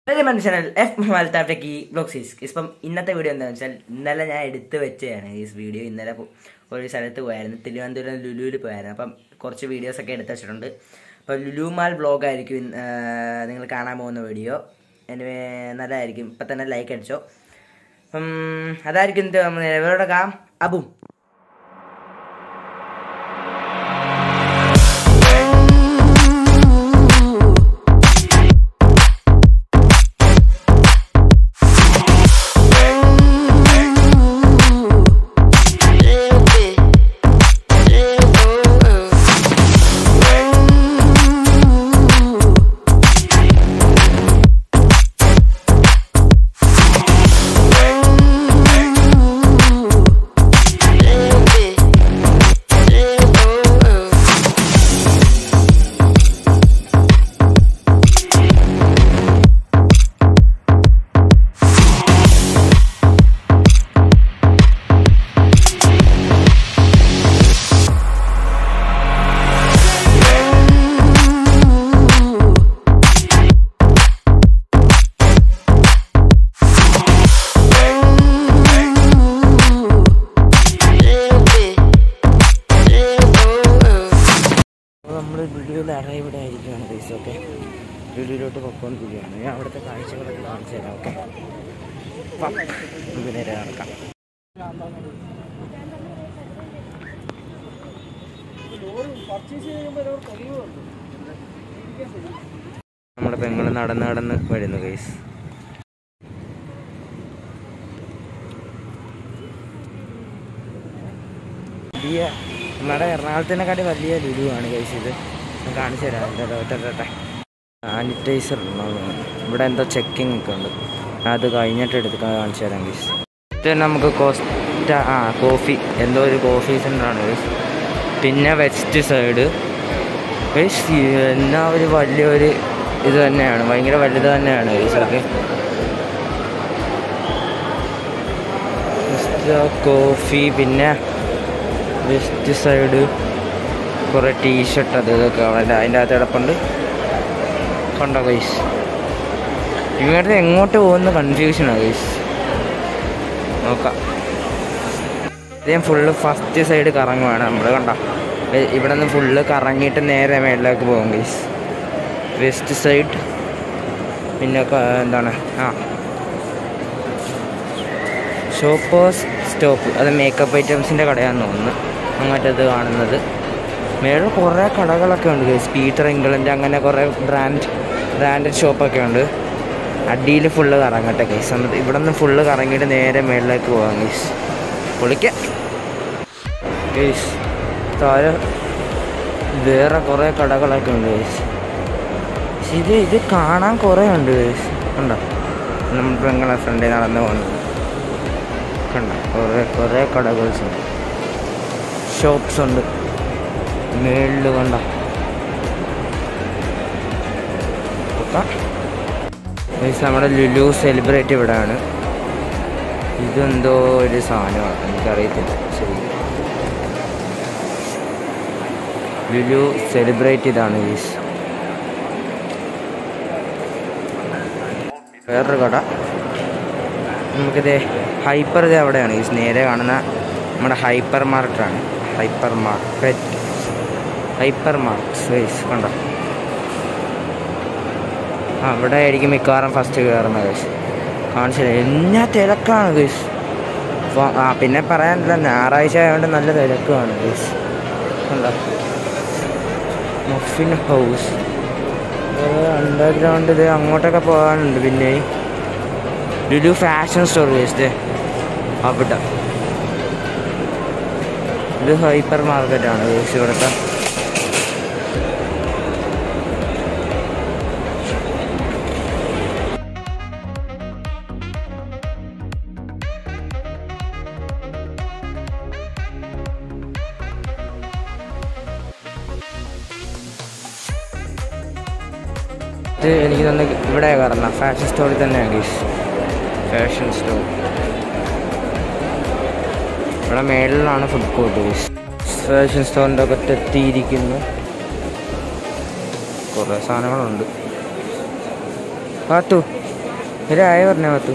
Welcome my channel എഫ് മുഹമ്മദ് താഫ്റ്റക്കി ബ്ലോഗ്സീസ് ഇപ്പം ഇന്നത്തെ വീഡിയോ എന്താണെന്ന് വെച്ചാൽ ഇന്നലെ ഞാൻ എടുത്ത് വെച്ചതാണ് ഈ വീഡിയോ ഇന്നലെ പോ- ഒരു സ്ഥലത്ത് പോയായിരുന്നു തിരുവനന്തപുരം ലുലുവിൽ പോയായിരുന്നു അപ്പം കുറച്ച് വീഡിയോസൊക്കെ എടുത്ത് വെച്ചിട്ടുണ്ട് അപ്പോൾ ലുലു മാൾ ബ്ലോഗ് ആയിരിക്കും ഇന്ന്, ആ, നിങ്ങൾ കാണാൻ പോകുന്ന വീഡിയോ എനിവേ നല്ലതായിരിക്കും ഇപ്പം തന്നെ ലൈക്ക് അടിച്ചോ അപ്പം അതായിരിക്കും ഇത് നമ്മൾ എവരോടെ കാം അബും little bit, little little bit, little little bit, little അപ്പോൾ നമ്മൾ ലുലുവിൽ അറൈവ്ഡ് ആയിരിക്കുകയാണ് പൈസ ഓക്കെ ലുലുവിലോട്ട് പൊക്കോണ്ടിരിക്കുകയാണ് ഞാൻ അവിടുത്തെ കാഴ്ചകളൊക്കെ കാണിച്ചു തരാം ഓക്കെ നമുക്ക് നേരെ നടക്കാം നമ്മുടെ പെങ്ങൾ നടന്ന് നടന്ന് വരുന്നു ഗൈസ് വലിയ നമ്മുടെ എറണാകുളത്തിനെക്കാട്ടി വലിയ ലുലു ആണ് ഗൈസ് ഇത് ഞാൻ കാണിച്ചു തരാം ഇതോട്ടെ സാനിറ്റൈസർ ഇവിടെ എന്തോ ചെക്കിംഗ് ഒക്കെ ഉണ്ട് അത് കഴിഞ്ഞിട്ട് എടുത്ത് കാണിച്ചു തരാം ഗൈസ് ഇത് നമുക്ക് കോസ്റ്റ ആ കോഫി എന്തോ ഒരു കോഫി സെൻ്ററാണ് ഗൈസ് പിന്നെ വെസ്റ്റ് സൈഡ് ഗൈസ് എന്നാ ഒരു വലിയൊരു ഇത് തന്നെയാണ് ഭയങ്കര വലുത് തന്നെയാണ് ഗൈസ് ഓക്കെ കോഫി പിന്നെ വെസ്റ്റ് സൈഡ് കുറേ ടീഷർട്ട് അത് ഇതൊക്കെ അവിടെ അതിൻ്റെ അകത്ത് കിടപ്പുണ്ട് കണ്ടോ ഗൈസ് ഇവിടുത്തെ എങ്ങോട്ട് പോകുന്ന കൺഫ്യൂഷനാണ് ഗൈസ് നോക്കാം ഇദ്ദേഹം ഫുള്ള് ഫസ്റ്റ് സൈഡ് കറങ്ങുവാണ് നമ്മൾ കണ്ട ഇവിടെ നിന്ന് ഫുള്ള് കറങ്ങിയിട്ട് നേരെ മേളിലേക്ക് പോകും ഗൈസ് വെസ്റ്റ് സൈഡ് പിന്നെ ക- എന്താണ് ആ ഷോപ്പേഴ്സ് സ്റ്റോപ്പ് അത് മേക്കപ്പ് ഐറ്റംസിൻ്റെ കടയാണെന്ന് തോന്നുന്നു അങ്ങോട്ടത് കാണുന്നത് മേളിൽ കുറേ കടകളൊക്കെ ഉണ്ട് ഗൈസ് പീറ്റർ ഇംഗ്ലണ്ട് അങ്ങനെ കുറേ ബ്രാൻഡ് ബ്രാൻഡഡ് ഷോപ്പൊക്കെ ഉണ്ട് അടിയിൽ ഫുള്ള് കറങ്ങട്ടെ ഗൈസ് എന്നിട്ട് ഇവിടെ നിന്ന് ഫുള്ള് കറങ്ങിയിട്ട് നേരെ മേളിലേക്ക് പോകാം ഗൈസ് പൊളിക്കാം ഗൈസ് താഴെ വേറെ കുറേ കടകളൊക്കെ ഉണ്ട് ഗൈസ് പക്ഷെ ഇത് ഇത് കാണാൻ കുറേ ഉണ്ട് ഗൈസ് ഉണ്ടോ നമ്മൾ പെങ്ങളെ ഫ്രണ്ടിൽ നടന്നു പോകുന്നത് കണ്ട കുറേ കുറേ കടകൾസ് ഉണ്ട് ഷോപ്സ് ഉണ്ട് മേളിൽ കണ്ട ഗൈസ് നമ്മുടെ ലുലു സെലിബ്രേറ്റ് ഇവിടെയാണ് ഇതെന്തോ ഒരു സാധനമാണ് എനിക്കറിയത്തില്ല ശരി ലുലു സെലിബ്രേറ്റ് ഇതാണ് ഗൈസ് വേറൊരു കട നമുക്കിത് ഹൈപ്പർ ഇത് എവിടെയാണ് ഈ നേരെ കാണുന്ന നമ്മുടെ ഹൈപ്പർ മാർക്കറ്റാണ് hypermarket hypermarket wise കണ്ടോ ആ ഇവിടെ ആയിരിക്കും മിക്കവാറും ഫസ്റ്റ് കയറുന്നത് ഗൈസ് കാണിച്ചില്ല എന്നാ തിരക്കാണ് ഗൈസ് അപ്പോൾ ആ പിന്നെ പറയാനില്ല ഞായറാഴ്ച ആയതുകൊണ്ട് നല്ല തിരക്കാണ് ഗൈസ് കണ്ടോ മഫിൻ ഹൗസ് അണ്ടർഗ്രൗണ്ട് ഇത് അങ്ങോട്ടൊക്കെ പോകാനുണ്ട് പിന്നെ ലുലു ഫാഷൻ സ്റ്റോർ വേസ്റ്റ് അവിടെ ഇത് ഹൈപ്പർ മാർക്കറ്റാണ് വേസ്റ്റ് ഇവിടുത്തെ ഇത് എനിക്ക് തന്നെ ഇവിടെ കയറുന്ന ഫാഷൻ സ്റ്റോറിൽ തന്നെയാണ് ഗീസ് ഫാഷൻ സ്റ്റോർ ഇവിടെ മേളിലാണ് ഫുഡ് കോർട്ട് ഗീസ് ഫാഷൻ സ്റ്റോറിൻ്റെ അകത്ത് എത്തിയിരിക്കുന്നു കുറേ സാധനങ്ങളുണ്ട് പാത്തു ഒരു ആയ പറഞ്ഞ പത്തു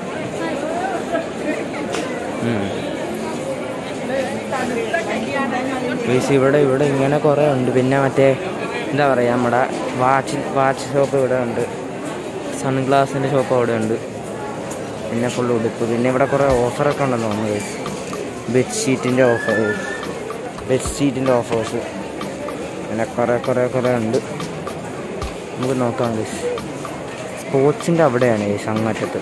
ഗൈസ് ഇവിടെ ഇവിടെ ഇങ്ങനെ കുറേ ഉണ്ട് പിന്നെ മറ്റേ എന്താ പറയുക നമ്മുടെ വാച്ച് വാച്ച് ഷോപ്പ് ഇവിടെ ഉണ്ട് സൺഗ്ലാസിൻ്റെ ഷോപ്പ് അവിടെ ഉണ്ട് പിന്നെ ഫുൾ ഉടുപ്പ് പിന്നെ ഇവിടെ കുറേ ഓഫറൊക്കെ ഉണ്ടെന്ന് തോന്നുന്നു ഗൈസ് ബെഡ്ഷീറ്റിൻ്റെ ഓഫർ ബെഡ്ഷീറ്റിൻ്റെ ഓഫേഴ്സ് പിന്നെ കുറേ കുറേ കുറേ ഉണ്ട് നമുക്ക് നോക്കാം ഗൈസ് സ്പോർട്സിൻ്റെ അവിടെയാണ് ഗൈസ് അങ്ങറ്റത്ത്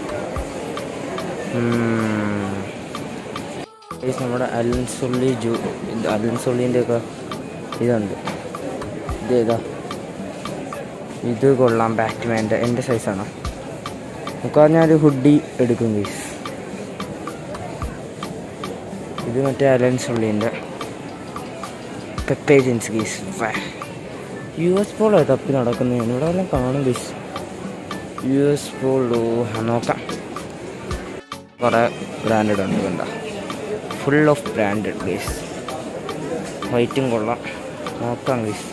ഗൈസ് നമ്മുടെ അലൻസുള്ളി ജൂ ഇത് അലൻസുള്ളിൻ്റെ ഒക്കെ ഇതുണ്ട് ഇത് ഏതാ ഇത് കൊള്ളാം ബാറ്റ്മാൻ്റെ എൻ്റെ സൈസാണോ നമുക്ക് പറഞ്ഞാൽ ഹുഡി എടുക്കും ഗൈസ് ഇത് മറ്റേ അലൻസുള്ളിൻ്റെ Pepe jeans guys U S Polo തപ്പി നടക്കുന്നതാണ് ഇവിടെ വല്ലതും കാണും ഗീസ് യു എസ് പോളോ നോക്കാം കുറേ ബ്രാൻഡഡ് ഉണ്ട് കണ്ട ഫുൾ ഓഫ് ബ്രാൻഡഡ് ഗീസ് വൈറ്റും കൊള്ളാം നോക്കാം guys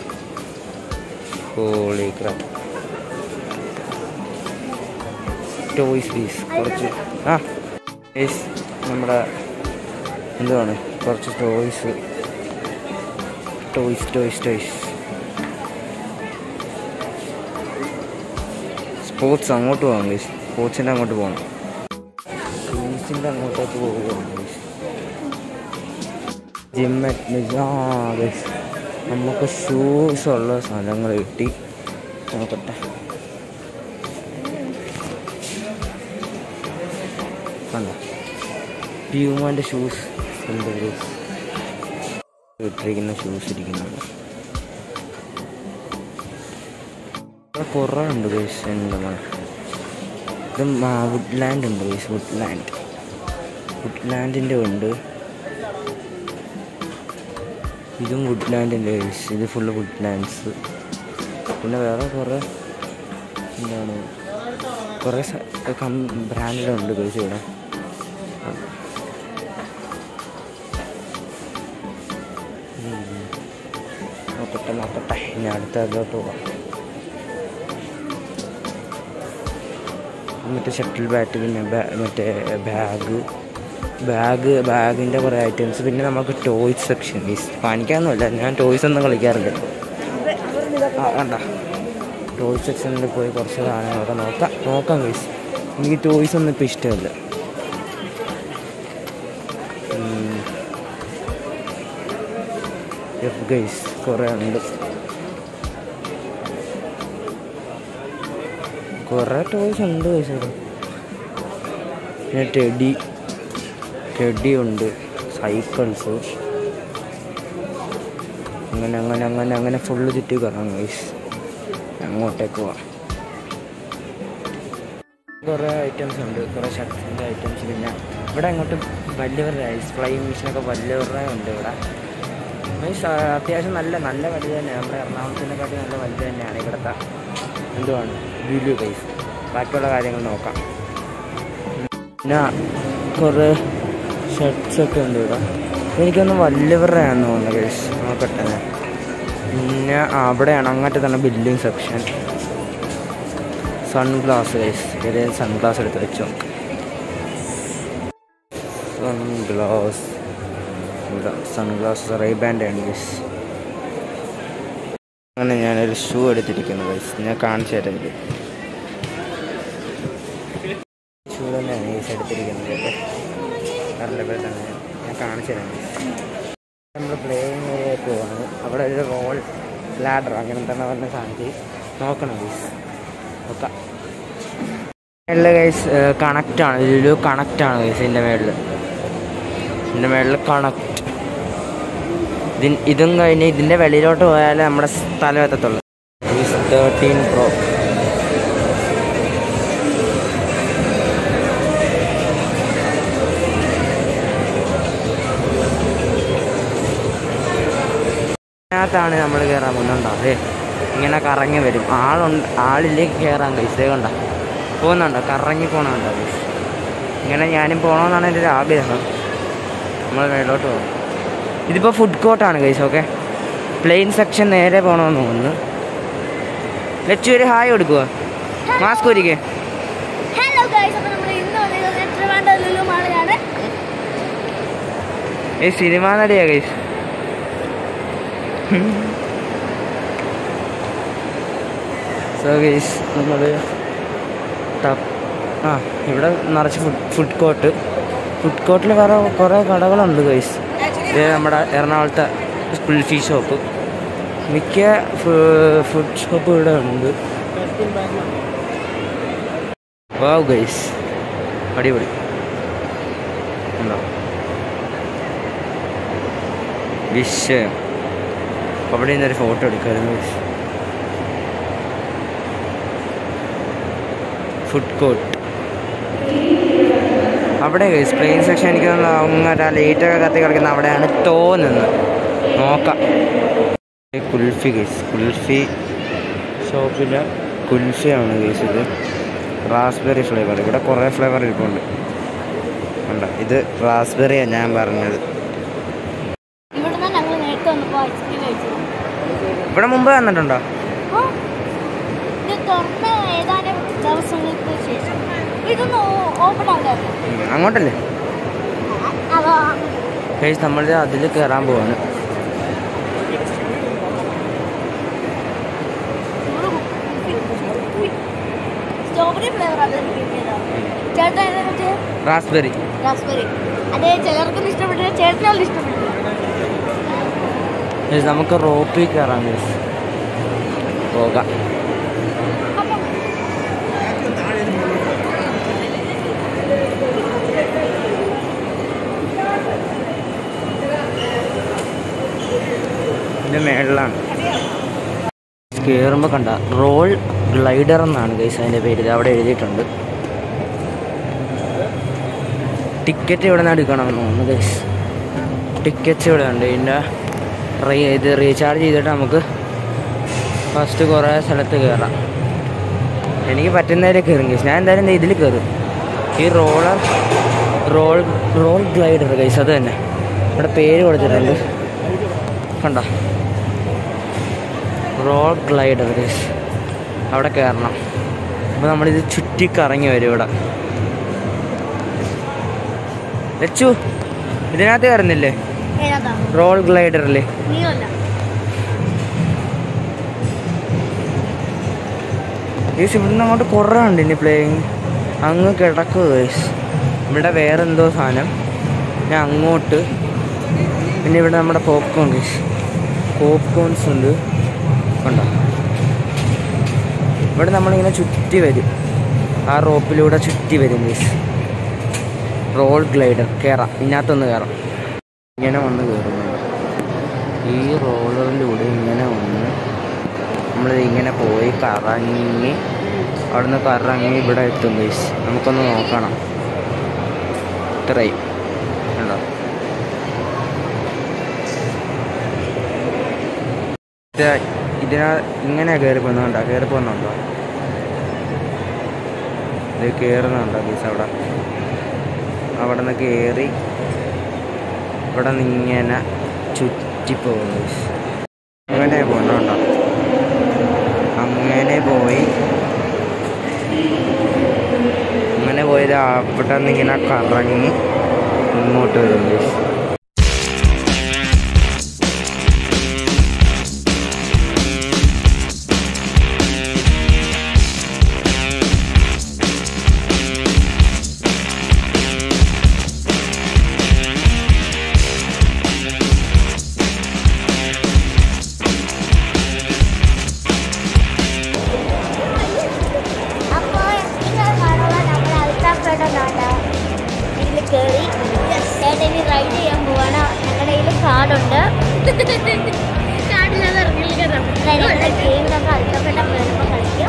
holy crap toys guys കുറച്ച് ആ ഗീസ് നമ്മുടെ എന്തുവാണ് കുറച്ച് toys toys toys toys sports അങ്ങോട്ട് പോകാം ഗൈസ് സ്പോർട്സിൻ്റെ അങ്ങോട്ട് പോകണം ടൂൾസിൻ്റെ അങ്ങോട്ടേക്ക് പോവുകയാണ് ഗൈസ് ജിം ആ ഗൈസ് നമുക്ക് ഷൂസ് ഉള്ള സ്ഥലങ്ങൾ കിട്ടി നോക്കട്ടെ കണ്ടോ പ്യൂമാൻ്റെ ഷൂസ് ഉണ്ട് ഗൈസ് ഇട്ടിരിക്കുന്ന ഷൂസ് ഇരിക്കുന്നുണ്ട് ഇവിടെ കുറേ ഉണ്ട് ഗൈസ് എന്താ ഇത് വുഡ് ലാൻഡ് ഉണ്ട് ഗൈസ് വുഡ് ലാൻഡ് വുഡ് ലാൻഡിൻ്റെ ഉണ്ട് ഇതും വുഡ് ലാൻഡിൻ്റെ ഗൈസ് ഇത് ഫുള്ള് വുഡ് ലാൻഡ്സ് പിന്നെ വേറെ കുറേ എന്താണ് കുറേ ബ്രാൻഡഡ് ഉണ്ട് ഗൈസ് ഇവിടെ നോക്കട്ടെ നോക്കട്ടെ ഇനി അടുത്ത അതിലോട്ട് പോകാം മറ്റേ ഷട്ടിൽ ബാറ്റ് പിന്നെ ബാ- മറ്റേ ബാഗ് ബാഗ് ബാഗിൻ്റെ കുറേ ഐറ്റംസ് പിന്നെ നമുക്ക് ടോയ്സ് സെക്ഷൻ കാണിക്കാനൊന്നുമില്ല ഞാൻ ടോയ്സ് ഒന്നും കളിക്കാറില്ല ആ വേണ്ട ടോയ്സ് സെക്ഷനിൽ പോയി കുറച്ച് സാധനങ്ങളൊക്കെ നോക്കാം നോക്കാം ഗൈസ് എനിക്ക് ടോയ്സ് ഒന്നും ഇപ്പോൾ ഇഷ്ടമല്ല ഗൈസ് കുറേ ഉണ്ട് കുറേ ടോയ്സ് ഉണ്ട് ഗൈസ് ഇവിടെ പിന്നെ ടെഡി ടെഡി ഉണ്ട് സൈക്കിൾസ് അങ്ങനെ അങ്ങനെ അങ്ങനെ അങ്ങനെ ഫുള്ള് ചുറ്റി കറങ്ങാം ഗൈസ് അങ്ങോട്ടേക്ക് പോവാം കുറേ ഐറ്റംസ് ഉണ്ട് കുറേ ഷർട്ട്സിൻ്റെ ഐറ്റംസ് പിന്നെ ഇവിടെ അങ്ങോട്ട് വലിയവരുടെ ഐസ് ഫ്ലൈങ് മെഷീനൊക്കെ വലിയവരുടെ ഉണ്ട് ഇവിടെ മീൻസ് അത്യാവശ്യം നല്ല നല്ല വലുത് തന്നെയാണ് നമ്മുടെ എറണാകുളത്തിനെക്കാട്ടി നല്ല വലുത് തന്നെയാണ് ഇവിടുത്തെ എന്തുവാണ് ലുലു പൈസ് ബാക്കിയുള്ള കാര്യങ്ങൾ നോക്കാം പിന്നെ കുറേ ഷർട്ട്സൊക്കെ ഉണ്ട് ഇവിടെ എനിക്കൊന്ന് വലിയവരുടെ ആണെന്ന് തോന്നുന്നു കേസ് നോക്കട്ടെ ഞാൻ. പിന്നെ ആ, അവിടെയാണ് അങ്ങോട്ട് തന്നെ ബില്ലിംഗ് സെക്ഷൻ സൺഗ്ലാസ് ഗൈസ് ഏതെങ്കിലും സൺഗ്ലാസ് എടുത്ത് വെച്ചു സൺഗ്ലാസ് ഇവിടെ സൺഗ്ലാസ് റൈബാൻ്റെ ആണ് ഗൈസ് അങ്ങനെ ഞാനൊരു ഷൂ എടുത്തിരിക്കുന്നു ഗൈസ് ഞാൻ കാണിച്ചു തരാം ഇത് ഷൂ തന്നെയാണ് ഗൈസ് എടുത്തിരിക്കുന്നത് കേട്ടോ കറണ്ട് തന്നെ ഞാൻ കാണിച്ചു തരാം നമ്മൾ പ്ലേയിങ് ഏരിയയിൽ പോവാണ് അവിടെ ഒരു റോൾ ലാഡർ അങ്ങനെ തന്നെ പറഞ്ഞ സാധനത്തിൽ നോക്കണം ഗൈസ് നോക്കാം മേളിൽ ഗൈസ് കണക്റ്റാണ് ലുലു കണക്റ്റാണ് ഗൈസ് ഇതിൻ്റെ മേളിൽ ഇതിൻ്റെ മേളിൽ കണക്റ്റ് ഇതിൻ ഇതും കഴിഞ്ഞ് ഇതിൻ്റെ വെളിയിലോട്ട് പോയാലേ നമ്മുടെ സ്ഥലം എത്തത്തുള്ളൂ തേർട്ടീൻ പ്രോ അതിനകത്താണ് നമ്മൾ കയറാൻ പോകുന്നുണ്ടോ അതെ ഇങ്ങനെ കറങ്ങി വരും ആളുണ്ട് ആളിലേക്ക് കയറാൻ കഴിച്ചേ കണ്ട പോകുന്നുണ്ടോ കറങ്ങി പോകണുണ്ടോ ഗൈസ് ഇങ്ങനെ ഞാനും പോകണമെന്നാണ് എൻ്റെ ഒരു ആഗ്രഹം നമ്മൾ മേലോട്ട് പോകും ഇതിപ്പോൾ ഫുഡ് കോർട്ടാണ് ഗൈസ് ഓക്കെ പ്ലെയിൻ സെക്ഷൻ നേരെ പോകണമെന്ന് തോന്നുന്നു ലച്ചു ഒരു ഹായ് കൊടുക്കുക മാസ്ക് ഒരുക്കേ Hello ഗൈസ് അപ്പോൾ നമ്മൾ ഇന്ന് വന്നിരിക്കുന്നത് ട്രിവാൻഡ്രം ലുലു മാളിലാണ് ഈ സിനിമ നടിയാ ഗൈസ് സോ ഗൈസ് നമ്മൾ ആ ഇവിടെ നിറച്ച് ഫുഡ് ഫുഡ് കോർട്ട് ഫുഡ് കോർട്ടിൽ വേറെ കുറേ കടകളുണ്ട് ഗൈസ് ഇത് നമ്മുടെ എറണാകുളത്തെ കുൽഫി ഷോപ്പ് മിക്ക ഫുഡ് ഷോപ്പ് ഇവിടെ ഉണ്ട് വാവ് ഗൈസ് അടിപൊളി ഉണ്ടോ വിഷയം അവിടെ നിന്നൊരു ഫോട്ടോ എടുക്കായിരുന്നു ഫുഡ് കോർട്ട് അവിടെ പ്ലെയിൻ സെക്ഷൻ എനിക്ക് തോന്നുന്നു അങ്ങോട്ട് ആ ലേറ്റൊക്കെ കത്തി കിടക്കുന്ന അവിടെയാണ് തോന്നുന്നത് നോക്കാം ഈ കുൽഫി ഗൈസ് കുൽഫി ഷോപ്പിലെ കുൽഫിയാണ് ഗൈസ് ഇത് റാസ്ബെറി ഫ്ലേവർ ഇവിടെ കുറേ ഫ്ലേവർ ഇരിപ്പുണ്ട് ഉണ്ട് ഇത് റാസ്ബെറിയാണ് ഞാൻ പറഞ്ഞത് ഇവിടുന്ന് ഞങ്ങൾ നേരത്തെ വന്നപ്പോൾ ഐസ്ക്രീം കഴിച്ചത് ഇവിടെ മുമ്പ് വന്നിട്ടുണ്ടോ ആ, ഇത് തുറന്ന ഏതാനും ദിവസങ്ങൾക്ക് ശേഷം ഇതൊന്ന് ഓപ്പൺ ആകാറ് ഉം, അങ്ങോട്ടല്ലേ അതാ ഗൈസ് നമ്മൾ അതിൽ കയറാൻ പോവാണ് സ്ട്രോബെറി ഫ്ലേവർ അത് എനിക്ക് കിട്ടിയതാ ചേട്ടാ ഏതാ മറ്റേ റാസ്ബെറി റാസ്ബെറി അതെ ചിലർക്കൊന്നും ഇഷ്ടപ്പെട്ടില്ല ചേട്ടനോട് ഇഷ്ടപ്പെട്ടില്ല ഗൈസ് നമുക്ക് റോപ്പിൽ കയറാം ഗൈസ് പോകാം അപ്പം ഇതിൻ്റെ മേളിലാണ് കയറുമ്പോൾ കണ്ട റോൾ ഗ്ലൈഡർ എന്നാണ് ഗൈസ് അതിൻ്റെ പേര് ഇത് അവിടെ എഴുതിയിട്ടുണ്ട് ടിക്കറ്റ് ഇവിടെ നിന്ന് എടുക്കണമെന്ന് തോന്നുന്നു ഗൈസ് ടിക്കറ്റ്സ് ഇവിടെ ഉണ്ട് ഇതിൻ്റെ റീ ഇത് റീചാർജ് ചെയ്തിട്ട് നമുക്ക് ഫസ്റ്റ് കുറേ സ്ഥലത്ത് കയറാം എനിക്ക് പറ്റുന്നതിൽ കയറും ഗൈസ് ഞാൻ എന്തായാലും ഇതിൽ കയറും ഈ roller roll roll glider guys അത് തന്നെ ഇവിടെ പേര് കൊടുത്തിട്ടുണ്ട് കണ്ടോ റോൾ ഗ്ലൈഡർ ഗൈസ് അവിടെ കയറണം അപ്പോൾ നമ്മളിത് ചുറ്റിക്കറങ്ങി വരും ഇവിടെ ലച്ചു ഇതിനകത്ത് കയറുന്നില്ലേ ഏതാ റോൾ ഗ്ലൈഡറിൽ നീയല്ല ഗൈസ് ഇവിടുന്ന് അങ്ങോട്ട് കുറേ ഉണ്ട് ഇനി പ്ലേയിങ് അങ്ങ് കിടക്കുക ഗൈസ് ഇവിടെ വേറെ എന്തോ സാധനം ഞാൻ അങ്ങോട്ട് പിന്നെ ഇവിടെ നമ്മുടെ പോപ്കോൺ ഗൈസ് പോപ്കോൺസ് ഉണ്ട് കണ്ടോ ഇവിടെ നമ്മളിങ്ങനെ ചുറ്റി വരും ആ റോപ്പിലൂടെ ചുറ്റി വരും ഗൈസ് റോൾ ഗ്ലൈഡർ കയറാം ഇതിനകത്തൊന്ന് കയറാം ഇങ്ങനെ വന്ന് കയറുന്നുണ്ട് ഈ റോളറിലൂടെ ഇങ്ങനെ വന്ന് നമ്മൾ ഇങ്ങനെ പോയി കറങ്ങി അവിടുന്ന് കറങ്ങി ഇവിടെ എത്തും ഗൈസ് നമുക്കൊന്ന് നോക്കണം ഇത്രയും ഉണ്ടോ ഇത് ഇതിനാ ഇങ്ങനെ കയറി പോകുന്നുണ്ടോ കയറി പോകുന്നുണ്ടോ ഇത് കയറുന്നുണ്ടോ ഗൈസ് അവിടെ അവിടെ നിന്ന് കയറി ഇവിടെ നിന്ന് ഇങ്ങനെ ചുറ്റിപ്പോകും ഗൈസ് അങ്ങനെ പോകുന്നുണ്ടോ അങ്ങനെ പോയി അങ്ങനെ പോയത് അവിടെ നിന്ന് ഇങ്ങനെ കറങ്ങി ഇങ്ങോട്ട് വരും ഗൈസ് അപ്പോൾ കാണുമ്പോൾ നമ്മൾ അൽത്താഫേടെന്നാണ് ഇതിൽ കയറി ചേട്ടൻ ഇനി റൈഡ് ചെയ്യാൻ പോവാണ് ഞങ്ങളുടെ കയ്യിൽ കാർഡുണ്ട് കാർഡില്ലാതെ ഇറങ്ങില്ല ഗെയിം നമുക്ക് അൽത്താഫേട്ട വരുമ്പോൾ കളിക്കാം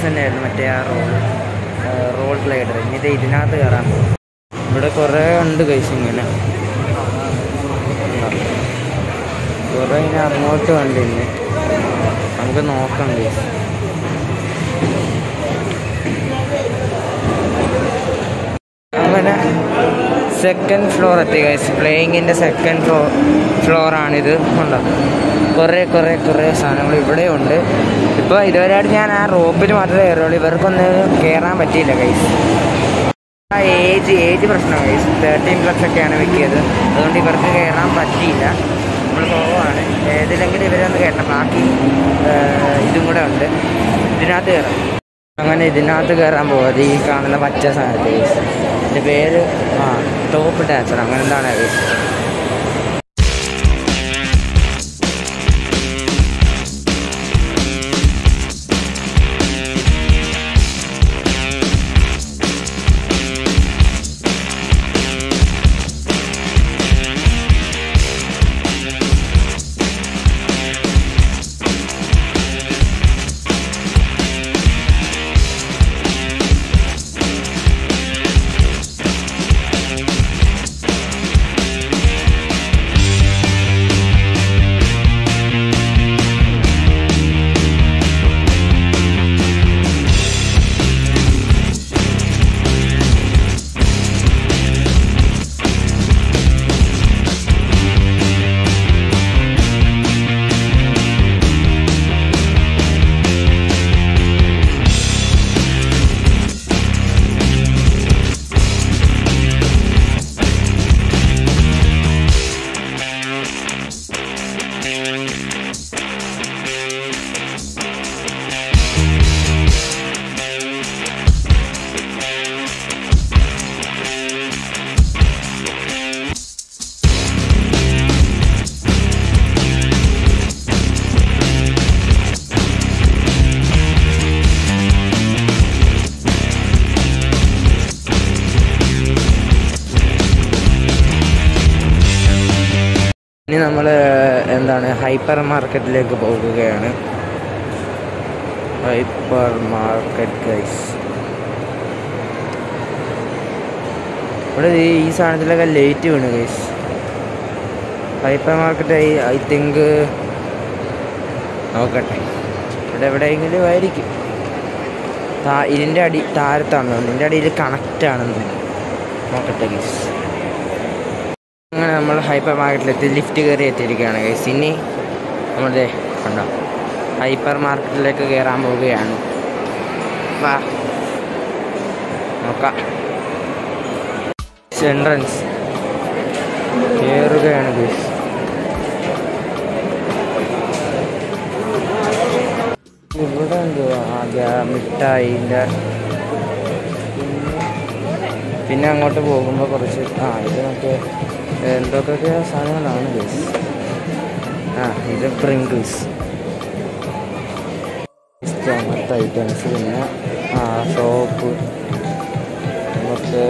ഐറ്റംസ് തന്നെയായിരുന്നു മറ്റേ ആ റോൾ റോൾ ഗ്ലൈഡർ ഇനി ഇത് ഇതിനകത്ത് കയറാൻ പോകും ഇവിടെ കുറേ ഉണ്ട് കഴിച്ച് ഇങ്ങനെ കുറേ ഇങ്ങനെ അങ്ങോട്ട് കണ്ടിന്ന് നമുക്ക് നോക്കാം കഴിച്ച് അങ്ങനെ സെക്കൻഡ് ഫ്ലോർ എത്തി ഗൈസ് പ്ലേയിങ്ങിൻ്റെ സെക്കൻഡ് ഫ്ലോർ ഫ്ലോറാണിത് ഉണ്ടോ കുറേ കുറേ കുറേ സാധനങ്ങൾ ഇവിടെ ഉണ്ട് ഇപ്പോൾ ഇതുവരെയായിട്ട് ഞാൻ ആ റോപ്പിൽ മാത്രമേ കയറുള്ളൂ ഇവർക്കൊന്നും കയറാൻ പറ്റിയില്ല ഗൈസ് ആ ഏജ് ഏജ് പ്രശ്നം ഗൈസ് തേർട്ടീൻ പ്ലസ് ഒക്കെയാണ് വെക്കിയത് അതുകൊണ്ട് ഇവർക്ക് കയറാൻ പറ്റിയില്ല നമ്മൾ കുറവാണ് ഏതിലെങ്കിലും ഇവരൊന്ന് കയറണം ബാക്കി ഏർ, ഇതും കൂടെ ഉണ്ട് ഇതിനകത്ത് കയറാം അങ്ങനെ ഇതിനകത്ത് കയറാൻ പോകാത് ഈ കാണുന്ന പച്ച സാധനത്തിൽ ഗൈസ് എൻ്റെ പേര് ആ ടോപ്പ് ഡാൻസർ അങ്ങനെ എന്താണ് ഗൈസ് ഇനി നമ്മൾ എന്താണ് ഹൈപ്പർ മാർക്കറ്റിലേക്ക് പോകുകയാണ് ഹൈപ്പർ മാർക്കറ്റ് ഗൈസ് ഇവിടെ ഈ ഈ സാധനത്തിലൊക്കെ ലേറ്റ് വീണു guys hypermarket I I think നോക്കട്ടെ ഇവിടെ എവിടെയെങ്കിലും ആയിരിക്കും താ ഇതിൻ്റെ അടി താരത്താണ് തോന്നുന്നു. ഇതിൻ്റെ അടിയിൽ കണക്റ്റ് ആണെന്ന് തോന്നുന്നു. നോക്കട്ടെ ഗൈസ് അങ്ങനെ നമ്മൾ ഹൈപ്പർ മാർക്കറ്റിലെത്തി ലിഫ്റ്റ് കയറി എത്തിയിരിക്കുകയാണ് ഗൈസ് ഇനി നമ്മുടെ കണ്ടോ ഹൈപ്പർ മാർക്കറ്റിലേക്ക് കയറാൻ പോവുകയാണ് വാ നോക്കാം എൻട്രൻസ് കയറുകയാണ് ഗൈസ് ഇവിടെ എന്തുവാ ആദ്യ മിഠായിൻ്റെ പിന്നെ അങ്ങോട്ട് പോകുമ്പോൾ കുറച്ച് ആ ഇത് മറ്റേ എന്തൊക്കെ സാധനങ്ങളാണ് ഗൈസ് ആ ഇത് പ്രിങ്കിൾസ് അങ്ങനത്തെ ഐറ്റംസ് പിന്നെ ആ സോപ്പ് നമുക്ക്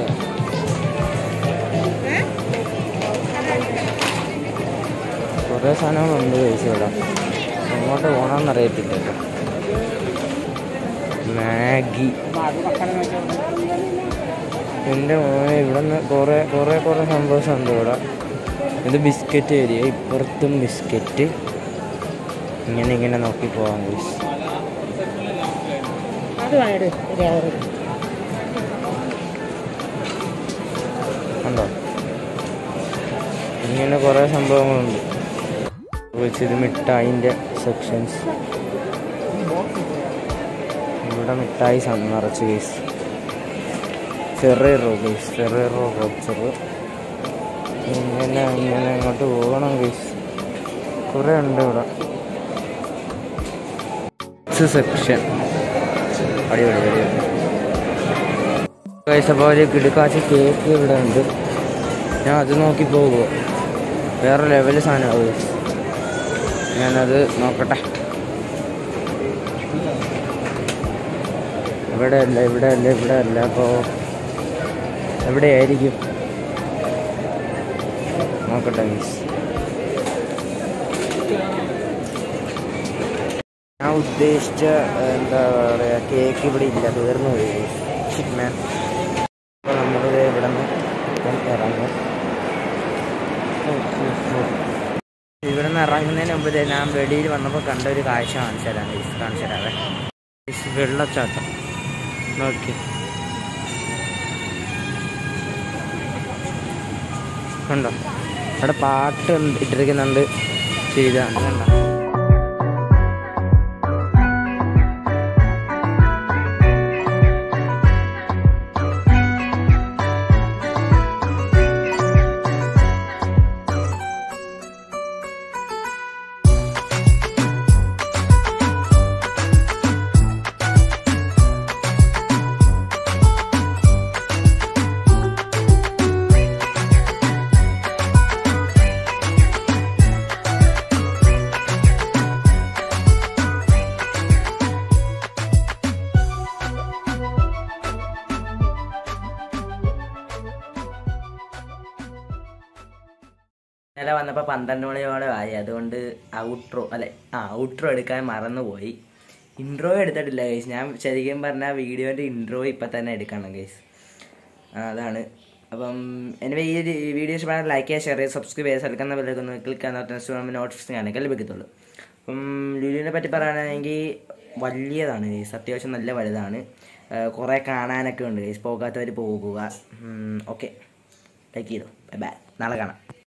കുറേ സാധനങ്ങളുണ്ട് ഗൈസ് ഇവിടെ എങ്ങോട്ട് പോകണമെന്ന് അറിയത്തില്ലല്ലോ മാഗി എൻ്റെ മോനെ ഇവിടെ നിന്ന് കുറേ കുറേ കുറേ സംഭവം ഉണ്ട് ഇവിടെ ഇത് ബിസ്ക്കറ്റ് ഏരിയ ഇപ്പുറത്തും ബിസ്ക്കറ്റ് ഇങ്ങനെ ഇങ്ങനെ നോക്കി പോകാം ഗൈസ് ഉണ്ടോ ഇങ്ങനെ കുറേ സംഭവങ്ങളുണ്ട് വെച്ച് ഇത് മിഠായിൻ്റെ സെക്ഷൻസ് ഇവിടെ മിഠായി സം- നിറച്ച് case Ferrero case Ferrero Rocher ഇങ്ങനെ ഇങ്ങനെ ഇങ്ങോട്ട് പോകണം കേസ് കുറേ ഉണ്ട് ഇവിടെ സെക്ഷൻ അടിപൊളി അടിപൊളി ഗൈസ് അപ്പോൾ ഒരു കിടുക്കാച്ച കേക്ക് ഇവിടെ ഉണ്ട് ഞാൻ അത് നോക്കി പോകുമോ വേറെ ലെവൽ സാധനമാവും ഗൈസ് ഞാനത് നോക്കട്ടെ ഇവിടെ അല്ല ഇവിടെ അല്ല ഇവിടെ അല്ല അപ്പോൾ എവിടെയായിരിക്കും നോക്കട്ടെ മീൻസ് ഞാൻ ഉദ്ദേശിച്ച ഏഹ്, എന്താ പറയുക കേക്ക് ഇവിടെ ഇല്ല തീർന്നു പോയി ഷിറ്റ്മാൻ അപ്പോൾ നമ്മളിത് ഇവിടെ നിന്ന് ഇപ്പം ഇറങ്ങും ഇവിടെ നിന്ന് ഇറങ്ങുന്നതിന് മുമ്പ് ദേ ഞാൻ വെളിയിൽ വന്നപ്പോൾ കണ്ട ഒരു കാഴ്ച കാണിച്ചു തരാം ഗൈസ് കാണിച്ചു തരാവേ ഗൈസ്, വെള്ളച്ചാട്ടം നോക്കി കണ്ടോ അവിടെ പാട്ട് ഉണ്ട്- ഇട്ടിരിക്കുന്നുണ്ട് ചെയ്താണ് കണ്ടോ ഇന്നലെ വന്നപ്പോൾ പന്ത്രണ്ട് മണിയോടെ ആയി അതുകൊണ്ട് ഔട്ട്രോ അല്ലെ ആ ഔട്ട്രോ എടുക്കാൻ മറന്നുപോയി ഇൻട്രോ എടുത്തിട്ടില്ല ഗൈസ് ഞാൻ ശരിക്കും പറഞ്ഞാൽ വീഡിയോൻ്റെ ഇൻട്രോ ഇപ്പം തന്നെ എടുക്കണം ഗൈസ് അതാണ് അപ്പം എൻ്റെ ഈ ഒരു വീഡിയോ ഇഷ്ടപ്പെടാൻ ലൈക്ക് ചെയ്യുക ഷെയർ ചെയ്യുക സബ്സ്ക്രൈബ് ചെയ്യുക സ്ഥലക്കുന്ന വിലക്കൊന്ന് ക്ലിക്ക് ചെയ്യാൻ നോട്ടിഫിക്കേഷൻ കാണിക്കാൻ ലഭിക്കത്തുള്ളൂ അപ്പം ലുലുവിനെ പറ്റി പറയുകയാണെങ്കിൽ വലിയതാണ് ഗൈസ് അത്യാവശ്യം നല്ല വലുതാണ് കുറേ കാണാനൊക്കെ ഉണ്ട് ഗൈസ് പോകാത്തവർ പോകുക ഓക്കെ ലൈക്ക് ചെയ്തോ ബൈ ബൈ നാളെ കാണാം